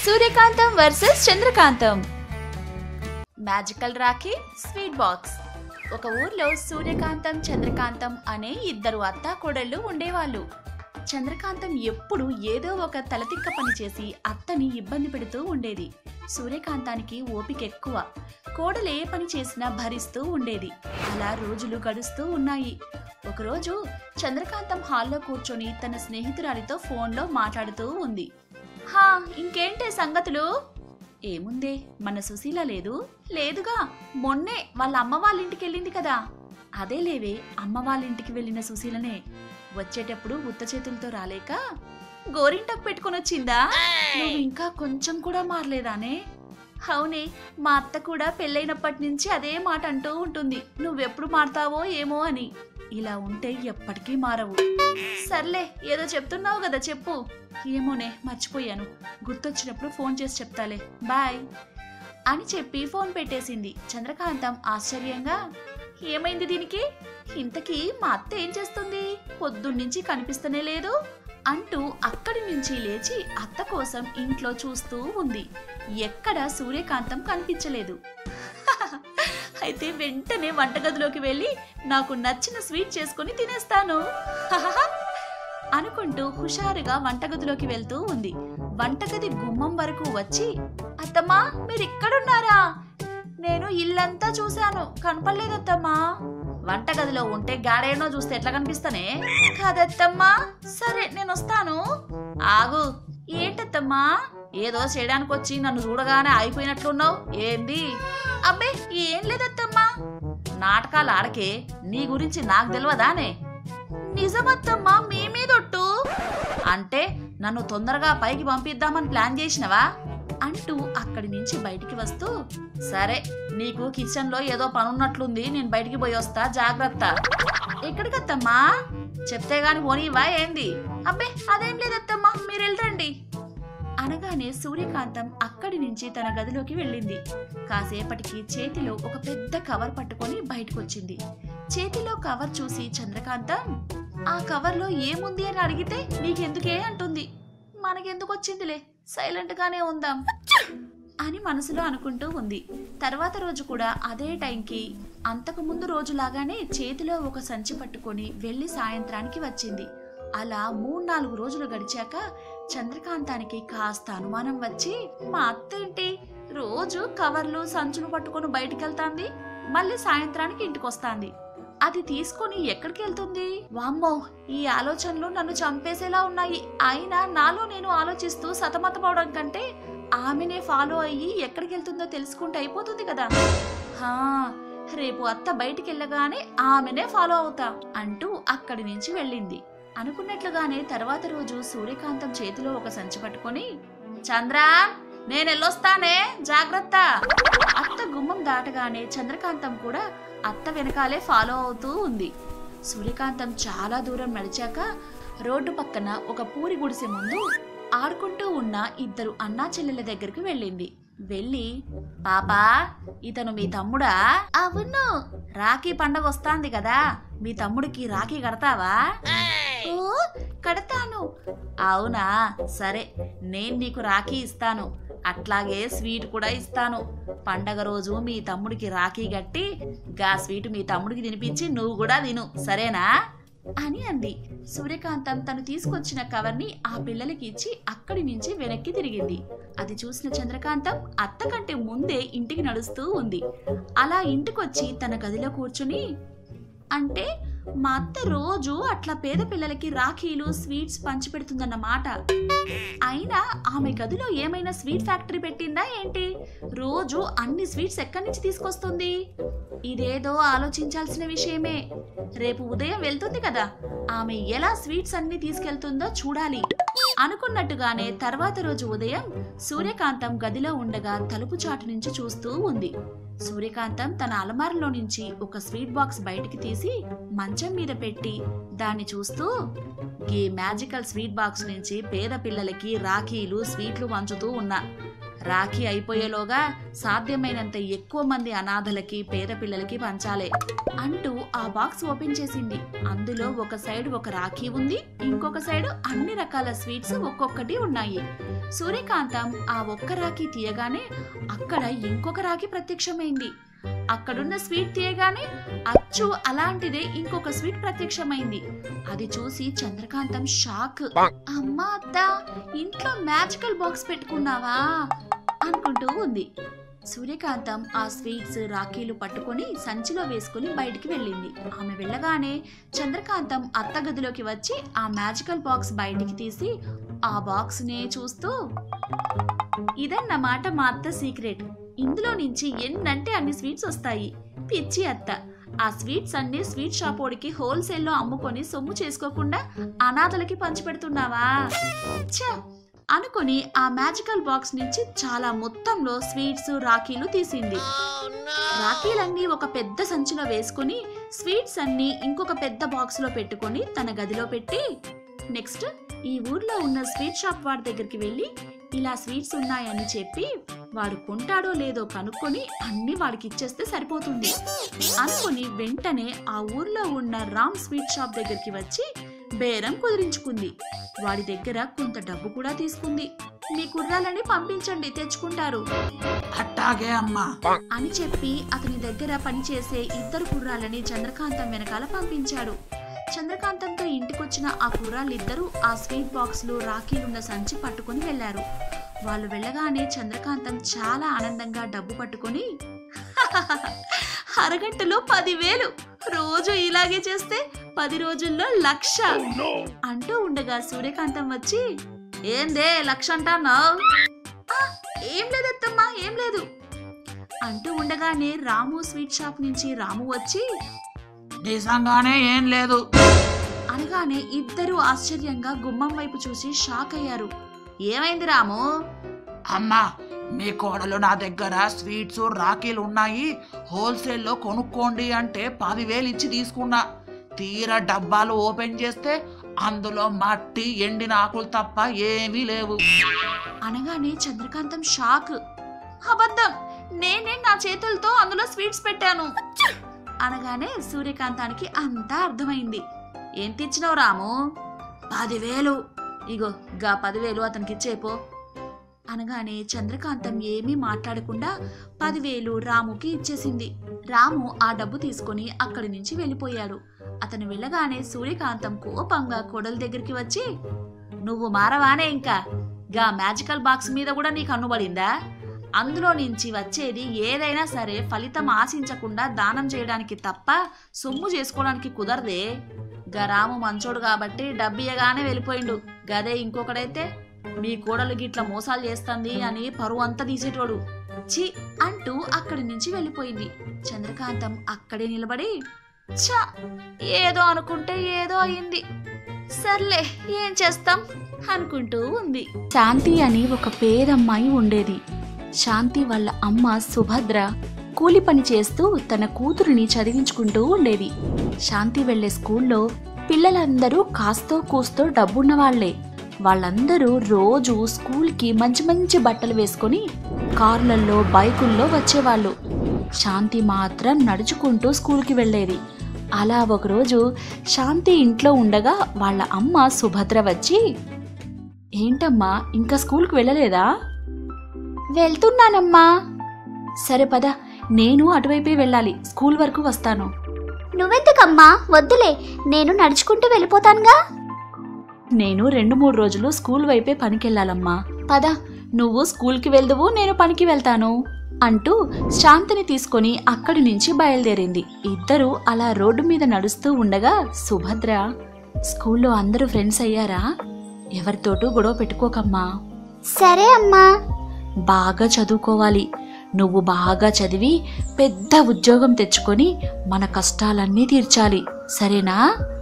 సూర్యకాంతం versus Chandrakantham magical Rakhi sweet box ఒక ఊర్లో సూర్యకాంతం చంద్రకాంతం అనే ఇద్దరు అత్తా కోడళ్ళు ఉండేవాళ్ళు చంద్రకాంతం ఎప్పుడు ఏదో ఒక తలతిక్క పని చేసి అత్తని ఇబ్బంది పెడుతూ ఉండేది సూర్యకాంతానికి ఓపిక ఎక్కువ కోడలు ఏ పని చేసినా భరిస్తూ ఉండేది అలా రోజులు గడుస్తూ ఉన్నాయి ఒకరోజు చంద్రకాంతం హాల్లో కూర్చొని తన స్నేహితురాలితో ఫోన్లో మాట్లాడుతూ ఉంది హా ఇంకేంటే సంగతులు ఏముందే మన సుశీల లేదు లేదుగా మొన్నే వాళ్ళ అమ్మ వాళ్ళ ఇంటికి వెళ్ళింది కదా అదే లేవే అమ్మ వాళ్ళ ఇంటికి వెళ్ళిన సుశీలనే వచ్చేటప్పుడు ఉత్త చేతులతో రాలేక గోరింటకు పెట్టుకొని వచ్చిందా నువ్వు ఇంకా కొంచెం కూడా మారలేదానే అవునే మా అత్త కూడా పెళ్ళైనప్పటి నుంచి అదే మాట అంటూ ఉంటుంది నువ్వెప్పుడు మారతావో ఏమో అని ఇలా ఉంటే ఎప్పటికీ మారవు సర్లే ఏదో చెప్తున్నావు కదా చెప్పు ఏమోనే మర్చిపోయాను గుర్తొచ్చినప్పుడు ఫోన్ చేసి చెప్తాలే బాయ్ అని చెప్పి ఫోన్ పెట్టేసింది చంద్రకాంతం ఆశ్చర్యంగా ఏమైంది దీనికి ఇంతకీ మా అత్త ఏం చేస్తుంది పొద్దున్నుంచి కనిపిస్తనే లేదు అంటూ అక్కడి నుంచి లేచి అత్త కోసం ఇంట్లో చూస్తూ ఉంది ఎక్కడ సూర్యకాంతం కనిపించలేదు అయితే వెంటనే వంటగదిలోకి వెళ్ళి నాకు నచ్చిన స్వీట్ చేసుకొని తినేస్తాను అనుకుంటూ హుషారుగా వంటగదిలోకి వెళ్తూ ఉంది వంటగది గుమ్మం వరకు వచ్చి అత్తమ్మా మీరు ఇక్కడున్నారా నేను ఇల్లంతా చూశాను కనపడలేదత్తమ్మా వంటగదిలో ఉంటే గాడేనో చూస్తే ఎట్లా కనిపిస్తానే కాదత్తమ్మా సరే నేను వస్తాను ఆగు ఏంటత్తమ్మా ఏదో చేయడానికి వచ్చి నన్ను చూడగానే అయిపోయినట్లున్నావు ఏంది అబ్బే ఏం లేదత్తమ్మా నాటకాలు ఆడకే నీ గురించి నాకు తెలియదానే నిజమత్తమ్మా మీ మీదొట్టు అంటే నన్ను తొందరగా పైకి పంపిద్దామని ప్లాన్ చేసినవా అంటూ అక్కడి నుంచి బయటికి వస్తూ సరే నీకు కిచెన్ లో ఏదో పనున్నట్లుంది నేను బయటికి పోయి వస్తా జాగ్రత్త ఎక్కడికత్తమ్మా చెప్తే గాని పోనీవా ఏంది అబ్బే అదేం లేదత్తమ్మా మీరు వెళ్ళండి అనగానే సూర్యకాంతం అక్కడి నుంచి తన గదిలోకి వెళ్ళింది కాసేపటికి చేతిలో ఒక పెద్ద కవర్ పట్టుకొని బయటకొచ్చింది చేతిలో కవర్ చూసి చంద్రకాంతం ఆ కవర్లో ఏముంది అని అడిగితే నీకెందుకే అంటుంది మనకెందుకు వచ్చిందిలే సైలెంట్ గానే ఉందాం అని మనసులో అనుకుంటూ ఉంది తర్వాత రోజు కూడా అదే టైంకి అంతకు ముందు రోజులాగానే చేతిలో ఒక సంచి పట్టుకొని వెళ్ళి సాయంత్రానికి వచ్చింది అలా మూడు నాలుగు రోజులు గడిచాక చంద్రకాంతానికి కాస్త అనుమానం వచ్చి మా అత్త ఏంటి రోజు కవర్లు సంచులు పట్టుకొని బయటికి వెళ్తాంది మళ్ళీ సాయంత్రానికి ఇంటికి వస్తాంది అది తీసుకొని ఎక్కడికి వెళ్తుంది వామ్మో ఈ ఆలోచనలు నన్ను చంపేసేలా ఉన్నాయి అయినా నాలో నేను ఆలోచిస్తూ సతమతమవడం కంటే ఆమెనే ఫాలో అయ్యి ఎక్కడికి వెళ్తుందో తెలుసుకుంటే అయిపోతుంది కదా హా రేపు అత్త బయటికి వెళ్ళగానే ఆమెనే ఫాలో అవుతా అంటూ అక్కడి నుంచి వెళ్ళింది అనుకున్నట్లుగానే తర్వాత రోజు సూర్యకాంతం చేతిలో ఒక సంచి పట్టుకొని చంద్ర నేను వెళ్ళొస్తానే జాగ్రత్త అత్త గుమ్మం దాటగానే చంద్రకాంతం కూడా అత్త వెనకాలే ఫాలో అవుతూ ఉంది సూర్యకాంతం చాలా దూరం నడిచాక రోడ్డు పక్కన ఒక పూరి గుడిసె ముందు ఆడుకుంటూ ఉన్న ఇద్దరు అన్నా చెల్లెల దగ్గరికి వెళ్ళింది వెళ్ళి పాపా ఇతను మీ తమ్ముడా అవును రాఖీ పండగ వస్తాంది కదా మీ తమ్ముడికి రాఖీ కడతావా ఓ కడతాను అవునా సరే నేను నీకు రాఖీ ఇస్తాను అట్లాగే స్వీట్ కూడా ఇస్తాను పండగ రోజు మీ తమ్ముడికి రాఖీ కట్టి గా స్వీట్ మీ తమ్ముడికి తినిపించి నువ్వు కూడా తిను సరేనా అని అంది సూర్యకాంతం తను తీసుకొచ్చిన కవర్ని ఆ పిల్లలకి ఇచ్చి అక్కడి నుంచి వెనక్కి తిరిగింది అది చూసిన చంద్రకాంతం అత్త కంటే ముందే ఇంటికి నడుస్తూ ఉంది అలా ఇంటికొచ్చి తన గదిలో కూర్చుని అంటే మా అత్త రోజు అట్లా పేద పిల్లలకి రాఖీలు స్వీట్స్ పంచి పెడుతుందన్నమాట అయినా ఆమె గదిలో ఏమైనా స్వీట్ ఫ్యాక్టరీ పెట్టిందా ఏంటి రోజు అన్ని స్వీట్స్ ఎక్కడి నుంచి తీసుకొస్తుంది ఇదేదో ఆలోచించాల్సిన విషయమే రేపు ఉదయం వెళ్తుంది కదా ఆమె ఎలా స్వీట్స్ అన్ని తీసుకెళ్తుందో చూడాలి అనుకున్నట్టుగానే తర్వాత రోజు ఉదయం సూర్యకాంతం గదిలో ఉండగా తలుపు చాటు నుంచి చూస్తూ ఉంది సూర్యకాంతం తన అలమారలో నుంచి ఒక స్వీట్ బాక్స్ బయటికి తీసి మంచం మీద పెట్టి దాన్ని చూస్తూ ఈ మ్యాజికల్ స్వీట్ బాక్స్ నుంచి పేద పిల్లలకి రాఖీలు స్వీట్లు పంచుతూ ఉన్నా రాఖీ అయిపోయేలోగా సాధ్యమైనంత ఎక్కువ మంది అనాథలకి పేద పిల్లలకి పంచాలి అంటూ ఆ బాక్స్ ఓపెన్ చేసింది అందులో ఒక సైడ్ ఒక రాఖీ ఉంది ఇంకొక సైడ్ అన్ని రకాల స్వీట్స్ ఒక్కొక్కటి ఉన్నాయి సూర్యకాంతం ఆ ఒక్క రాఖీ తీయగానే అక్కడ ఇంకొక రాఖీ ప్రత్యక్షమైంది అక్కడున్న స్వీట్ తీయగానే అచ్చు అలాంటిదే ఇంకొక స్వీట్ ప్రత్యక్షమైంది అది చూసి చంద్రకాంతం షాక్ అమ్మా అత్త ఇంట్లో మ్యాజికల్ బాక్స్ పెట్టుకున్నావా అనుకుంటూ ఉంది సూర్యకాంతం ఆ స్వీట్స్ రాఖీలు పట్టుకొని సంచిలో వేసుకుని బయటికి వెళ్ళింది ఆమె వెళ్ళగానే చంద్రకాంతం అత్త గదిలోకి వచ్చి ఆ మ్యాజికల్ బాక్స్ బయటికి తీసి ఆ బాక్స్ నే చూస్తూ ఇదన్నమాట మా అత్త సీక్రెట్ ఇందులో నుంచి ఎన్నంటే అన్ని స్వీట్స్ వస్తాయి పిచ్చి అత్త ఆ స్వీట్స్ అన్ని స్వీట్ షాప్ ఓడికి హోల్సేల్లో అమ్ముకొని సొమ్ము చేసుకోకుండా అనాథలకి పంచిపెడుతున్నావా ఛ! అనుకొని ఆ మ్యాజికల్ బాక్స్ నుంచి చాలా మొత్తంలో స్వీట్స్ రాఖీలు తీసింది రాఖీలన్నీ ఒక పెద్ద సంచిలో వేసుకుని స్వీట్స్ అన్ని ఇంకొక పెద్ద బాక్స్ లో పెట్టుకొని తన గదిలో పెట్టి నెక్స్ట్ ఈ ఊర్లో ఉన్న స్వీట్ షాప్ వాడి దగ్గరికి వెళ్ళి ఇలా స్వీట్స్ ఉన్నాయని చెప్పి వాడు కొంటాడో లేదో కనుక్కొని అన్ని వాడికి ఇచ్చేస్తే సరిపోతుంది అనుకుని వెంటనే ఆ ఊర్లో ఉన్న రామ్ స్వీట్ షాప్ దగ్గరికి వచ్చి బేరం కుదిరించుకుంది వాడి దగ్గర కొంత డబ్బు కూడా తీసుకుంది మీ కుర్రాలని పంపించండి తెచ్చుకుంటారు అట్టాగే అమ్మా అని చెప్పి అతని దగ్గర పనిచేసే ఇద్దరు కుర్రాళ్ళని చంద్రకాంతం వెనకాల పంపించాడు చంద్రకాంతంతో ఇంటికొచ్చిన ఆ కుర్రాళ్ళిద్దరూ ఆ స్వీట్ బాక్స్లు రాఖీలున్న సంచి పట్టుకొని వెళ్లారు వాళ్ళు వెళ్ళగానే చంద్రకాంతం చాలా ఆనందంగా డబ్బు పట్టుకొని అరగంటలో పదివేలు రోజు ఇలాగే చేస్తే పది రోజుల్లో లక్ష అంటూ ఉండగా సూర్యకాంతం వచ్చి ఏందే లక్ష అంటున్నావు ఏం లేదత్తమ్మా ఏం లేదు అంటూ ఉండగానే రాము స్వీట్ షాప్ నుంచి రాము వచ్చి నిజంగానే ఏం లేదు అనగానే ఇద్దరు ఆశ్చర్యంగా గుమ్మం వైపు చూసి షాక్ అయ్యారు ఏమైంది రాము అమ్మా మీ కోడలు నా దగ్గర స్వీట్స్ రాఖీలు ఉన్నాయి హోల్సేల్లో కొనుక్కోండి అంటే పదివేలు ఇచ్చి తీసుకున్నా తీర డబ్బాలు ఓపెన్ చేస్తే అందులో మట్టి ఎండిన ఆకులు తప్ప ఏమీ లేవు అనగానే చంద్రకాంతం షాక్ అబద్ధం నేనే నా చేతులతో అందులో స్వీట్స్ పెట్టాను అనగానే సూర్యకాంతానికి అంతా అర్థమైంది ఏం తెచ్చినావు రాము పదివేలు ఇగో గా పదివేలు అతనికి ఇచ్చేపో అనగానే చంద్రకాంతం ఏమీ మాట్లాడకుండా పదివేలు రాముకి ఇచ్చేసింది రాము ఆ డబ్బు తీసుకొని అక్కడి నుంచి వెళ్ళిపోయాడు అతను వెళ్ళగానే సూర్యకాంతం కోపంగా కొడల దగ్గరికి వచ్చి నువ్వు మారవానే ఇంకా గా మ్యాజికల్ బాక్స్ మీద కూడా నీకు అన్నుబడిందా అందులో నుంచి వచ్చేది ఏదైనా సరే ఫలితం ఆశించకుండా దానం చేయడానికి తప్ప సొమ్ము చేసుకోవడానికి కుదరదే గా రాము మంచోడు కాబట్టి డబ్బియగానే వెళ్ళిపోయిండు గదే ఇంకొకడైతే మీ కోడలు గిట్ల మోసాలు చేస్తుంది అని పరువు అంతా తీసేటోడు చి అంటూ అక్కడి నుంచి వెళ్ళిపోయింది చంద్రకాంతం అక్కడే నిలబడి ఛ ఏదో అనుకుంటే ఏదో అయింది సర్లే ఏం చేస్తాం అనుకుంటూ ఉంది శాంతి అని ఒక పేదమ్మాయి ఉండేది శాంతి వాళ్ళ అమ్మ సుభద్ర కూలి పని చేస్తూ తన కూతురిని చదివించుకుంటూ ఉండేది శాంతి వెళ్లే స్కూల్లో పిల్లలందరూ కాస్తో కూస్తో డబ్బున్న వాళ్లే వాళ్ళందరూ రోజు స్కూల్కి మంచి మంచి బట్టలు వేసుకొని కార్లల్లో బైకుల్లో వచ్చేవాళ్ళు శాంతి మాత్రం నడుచుకుంటూ స్కూల్కి వెళ్ళేది అలా ఒకరోజు శాంతి ఇంట్లో ఉండగా వాళ్ళ అమ్మ సుభద్ర వచ్చి ఏంటమ్మా ఇంకా స్కూల్కి వెళ్ళలేదా వెళ్తున్నానమ్మా సరే పద నేను అటువైపే వెళ్ళాలి స్కూల్ వరకు వస్తాను నువ్వెందుకమ్మా వద్దులే నేను నడుచుకుంటూ వెళ్ళిపోతానుగా నేను రెండు మూడు రోజులు స్కూల్ వైపే పనికెళ్ళాలమ్మా పద నువ్వు స్కూల్కి వెళ్దువు నేను పనికి వెళ్తాను అంటూ శాంతిని తీసుకొని అక్కడి నుంచి బయలుదేరింది ఇద్దరు అలా రోడ్డు మీద నడుస్తూ ఉండగా సుభద్ర స్కూల్లో అందరూ ఫ్రెండ్స్ అయ్యారా ఎవరితోటూ గొడవ పెట్టుకోకమ్మా సరే అమ్మా బాగా చదువుకోవాలి నువ్వు బాగా చదివి పెద్ద ఉద్యోగం తెచ్చుకొని మన కష్టాలన్నీ తీర్చాలి సరేనా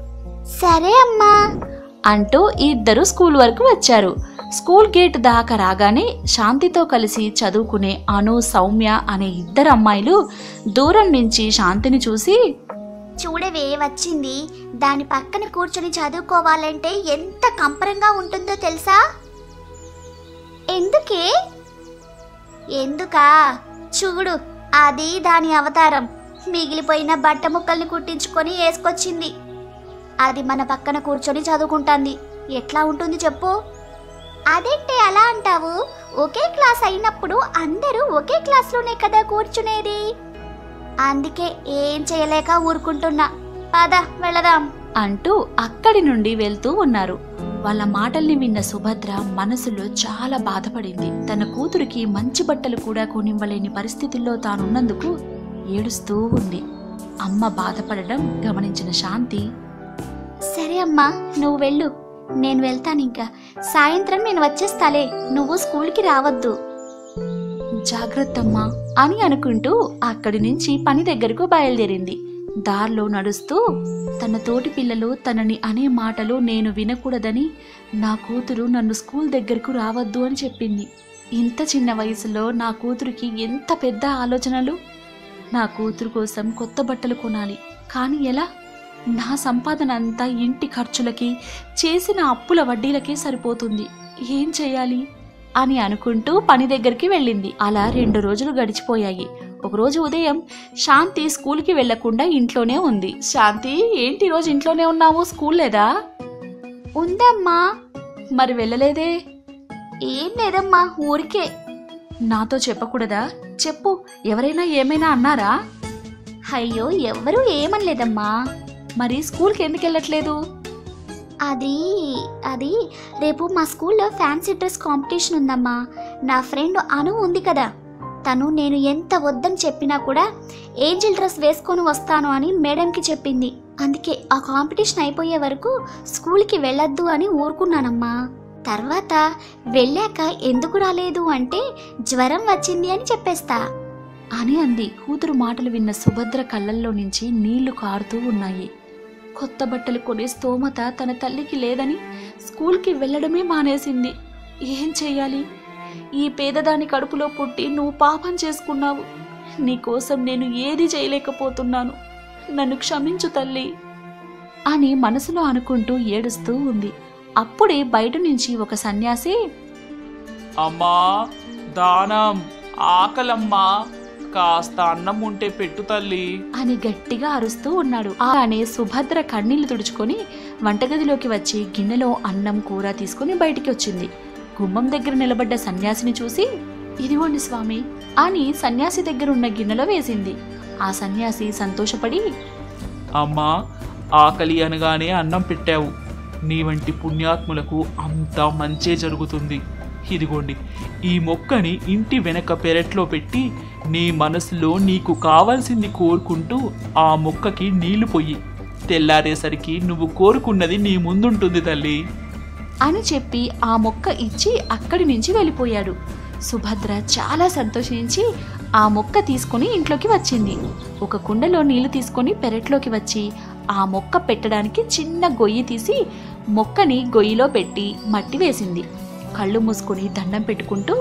సరే అమ్మా అంటూ ఇద్దరు స్కూల్ వరకు వచ్చారు స్కూల్ గేట్ దాకా రాగానే శాంతితో కలిసి చదువుకునే అను సౌమ్య అనే ఇద్దరు అమ్మాయిలు దూరం నుంచి శాంతిని చూసి చూడవే వచ్చింది దాని పక్కన కూర్చొని చదువుకోవాలంటే ఎంత కంపరంగా ఉంటుందో తెలుసా ఎందుకే ఎందుకా చూడు అది దాని అవతారం మిగిలిపోయిన బట్ట ముక్కల్ని కుట్టించుకొని వేసుకొచ్చింది అది మన పక్కన కూర్చొని చదువుకుంటాంది ఎట్లా ఉంటుంది చెప్పు అదేంటి అలా అంటావు ఒకే క్లాస్ అయినప్పుడు అందరూ ఒకే క్లాస్లోనే కదా కూర్చునేది అందుకే ఏం చేయలేక ఊరుకుంటున్నా పద వెళదాం అంటూ అక్కడి నుండి వెళ్తూ ఉన్నారు వాళ్ళ మాటల్ని విన్న సుభద్ర మనసులో చాలా బాధపడింది తన కూతురికి మంచి బట్టలు కూడా కొనివ్వలేని పరిస్థితుల్లో తానున్నందుకు ఏడుస్తూ ఉంది అమ్మ బాధపడడం గమనించిన శాంతి సరే అమ్మా నువ్వు వెళ్ళు నేను వెళ్తాను ఇంకా సాయంత్రం నేను వచ్చేస్తాలే నువ్వు స్కూల్కి రావద్దు జాగ్రత్తమ్మా అని అనుకుంటూ అక్కడి నుంచి పని దగ్గరకు బయలుదేరింది దారిలో నడుస్తూ తన తోటి పిల్లలు తనని అనే మాటలు నేను వినకూడదని నా కూతురు నన్ను స్కూల్ దగ్గరకు రావద్దు అని చెప్పింది ఇంత చిన్న వయసులో నా కూతురికి ఎంత పెద్ద ఆలోచనలు నా కూతురు కోసం కొత్త బట్టలు కొనాలి కానీ ఎలా నా సంపాదన అంతా ఇంటి ఖర్చులకి చేసిన అప్పుల వడ్డీలకే సరిపోతుంది ఏం చేయాలి అని అనుకుంటూ పని దగ్గరికి వెళ్ళింది అలా రెండు రోజులు గడిచిపోయాయి ఒకరోజు ఉదయం శాంతి స్కూల్కి వెళ్లకుండా ఇంట్లోనే ఉంది శాంతి ఏంటి ఈ రోజు ఇంట్లోనే ఉన్నావు స్కూల్ లేదా ఉందమ్మా మరి వెళ్ళలేదే ఏం లేదమ్మా ఊరికే నాతో చెప్పకూడదా చెప్పు ఎవరైనా ఏమైనా అన్నారా అయ్యో ఎవ్వరూ ఏమనలేదమ్మా మరి స్కూల్కి ఎందుకు వెళ్ళట్లేదు అది అది రేపు మా స్కూల్లో ఫ్యాన్సీ డ్రెస్ కాంపిటీషన్ ఉందమ్మా నా ఫ్రెండ్ అను ఉంది కదా తను నేను ఎంత వద్దని చెప్పినా కూడా ఏంజిల్ డ్రెస్ వేసుకొని వస్తాను అని మేడంకి చెప్పింది అందుకే ఆ కాంపిటీషన్ అయిపోయే వరకు స్కూల్కి వెళ్ళొద్దు అని ఊరుకున్నానమ్మా తర్వాత వెళ్ళాక ఎందుకు రాలేదు అంటే జ్వరం వచ్చింది అని చెప్పేస్తా అని అంది కూతురు మాటలు విన్న సుభద్ర కళ్ళల్లో నుంచి నీళ్లు కారుతూ ఉన్నాయి కొత్త బట్టలు కొనే స్తోమత తన తల్లికి లేదని స్కూల్కి వెళ్ళడమే మానేసింది ఏం చెయ్యాలి ఈ పేదదాని కడుపులో పుట్టి నువ్వు పాపం చేసుకున్నావు నీకోసం నేను ఏది చేయలేకపోతున్నాను నన్ను క్షమించు తల్లి అని మనసులో అనుకుంటూ ఏడుస్తూ ఉంది అప్పుడే బయట నుంచి ఒక సన్యాసి అమ్మా దానం ఆకలమ్మా కాస్త అన్నం ఉంటే పెట్టు తల్లి అని గట్టిగా అరుస్తూ ఉన్నాడు అలానే సుభద్ర కన్నీళ్లు తుడుచుకొని వంటగదిలోకి వచ్చి గిన్నెలో అన్నం కూర తీసుకుని బయటికి వచ్చింది గుమ్మం దగ్గర నిలబడ్డ సన్యాసిని చూసి ఇదిగోండి స్వామి అని సన్యాసి దగ్గర ఉన్న గిన్నెలో వేసింది ఆ సన్యాసి సంతోషపడి అమ్మా ఆకలి అనగానే అన్నం పెట్టావు నీ వంటి పుణ్యాత్ములకు అంతా మంచే జరుగుతుంది ఇదిగోండి ఈ మొక్కని ఇంటి వెనక పెరట్లో పెట్టి నీ మనసులో నీకు కావాల్సింది కోరుకుంటూ ఆ మొక్కకి నీళ్లు పొయ్యి తెల్లారేసరికి నువ్వు కోరుకున్నది నీ ముందుంటుంది తల్లి అని చెప్పి ఆ మొక్క ఇచ్చి అక్కడి నుంచి వెళ్ళిపోయాడు సుభద్ర చాలా సంతోషించి ఆ మొక్క తీసుకుని ఇంట్లోకి వచ్చింది ఒక కుండలో నీళ్లు తీసుకొని పెరట్లోకి వచ్చి ఆ మొక్క పెట్టడానికి చిన్న గొయ్యి తీసి మొక్కని గొయ్యిలో పెట్టి మట్టి వేసింది కళ్ళు మూసుకొని దండం పెట్టుకుంటూ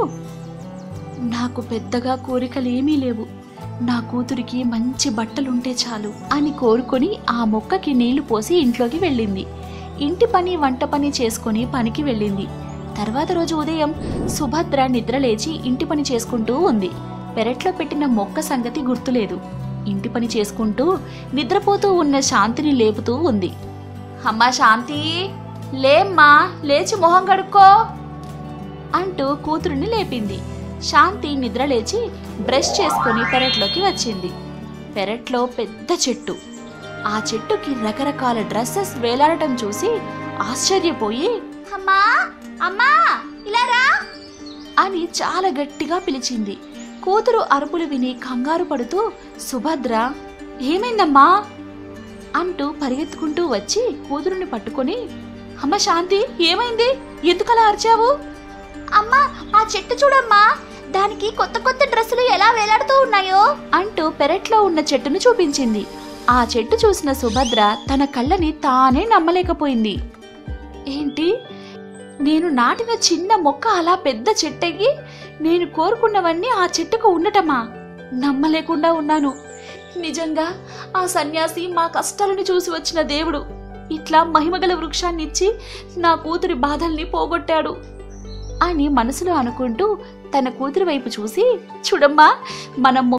నాకు పెద్దగా కోరికలేమీ లేవు నా కూతురికి మంచి బట్టలుంటే చాలు అని కోరుకొని ఆ మొక్కకి నీళ్లు పోసి ఇంట్లోకి వెళ్ళింది ఇంటి పని వంట పని చేసుకొని పనికి వెళ్ళింది తర్వాత రోజు ఉదయం సుభద్ర నిద్రలేచి ఇంటి పని చేసుకుంటూ ఉంది పెరట్లో పెట్టిన మొక్క సంగతి గుర్తులేదు ఇంటి పని చేసుకుంటూ నిద్రపోతూ ఉన్న శాంతిని లేపుతూ ఉంది అమ్మా శాంతి లేమ్మా లేచి మొహం కడుక్కో అంటూ కూతురుని లేపింది శాంతి నిద్రలేచి బ్రష్ చేసుకొని పెరట్లోకి వచ్చింది పెరట్లో పెద్ద చెట్టు ఆ చెట్టుకి రకరకాల డ్రెస్సెస్ వేలాడటం చూసి ఆశ్చర్యపోయి అమ్మా అమ్మా ఇలా రా అని చాలా గట్టిగా పిలిచింది కూతురు అరుపులు విని కంగారు పడుతూ సుభద్ర ఏమైందమ్మా అంటూ పరిగెత్తుకుంటూ వచ్చి కూతురుని పట్టుకొని అమ్మ శాంతి ఏమైంది ఎందుకలా అరిచావు అమ్మా ఆ చెట్టు చూడమ్మా దానికి కొత్త కొత్త డ్రెస్సులు ఎలా వేలాడుతూ ఉన్నాయో అంటూ పెరట్లో ఉన్న చెట్టును చూపించింది ఆ చెట్టు చూసిన సుభద్ర తన కళ్ళని తానే నమ్మలేకపోయింది ఏంటి నేను నాటిన చిన్న మొక్క అలా పెద్ద చెట్టెక్కి నేను కోరుకున్నవన్నీ ఆ చెట్టుకు ఉండటమా నమ్మలేకుండా ఉన్నాను నిజంగా ఆ సన్యాసి మా కష్టాలను చూసి వచ్చిన దేవుడు ఇట్లా మహిమగల వృక్షాన్ని ఇచ్చి నా కూతురి బాధల్ని పోగొట్టాడు అని మనసులో అనుకుంటూ తన కూతురు వైపు చూసి చూడమ్మా మనం